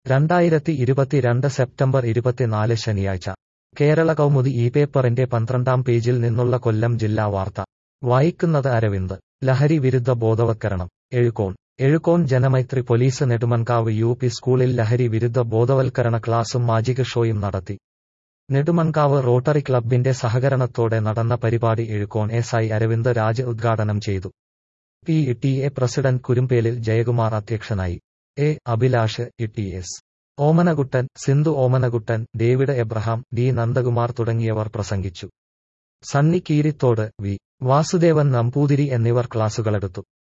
രണ്ടായിരത്തി ഇരുപത്തിരണ്ട് സെപ്റ്റംബർ ഇരുപത്തിനാല് ശനിയാഴ്ച കേരള കൗമുദി ഈ പേപ്പറിന്റെ പന്ത്രണ്ടാം പേജിൽ നിന്നുള്ള കൊല്ലം ജില്ലാ വാർത്ത വായിക്കുന്നത് അരവിന്ദ് ലഹരി വിരുദ്ധ ബോധവൽക്കരണം Ezhukone Ezhukone Janamaithri police Nedumankavu U P സ്കൂളിൽ ലഹരി വിരുദ്ധ ബോധവൽക്കരണ ക്ലാസും മാജിക് ഷോയും നടത്തി നെടുമൺകാവ് റോട്ടറി ക്ലബിന്റെ സഹകരണത്തോടെ നടന്ന പരിപാടി എഴുകോൺ എസ് ഐ അരവിന്ദ് രാജ് ഉദ്ഘാടനം ചെയ്തു P T A president Kurumbelil Jayakumar അധ്യക്ഷനായി A Abhilash T S Omanakuttan Sindhu Omanakuttan David Abraham D Nandakumar തുടങ്ങിയവർ പ്രസംഗിച്ചു സണ്ണി കീരിത്തോട് വി വാസുദേവൻ നമ്പൂതിരി എന്നിവർ ക്ലാസുകളെടുത്തു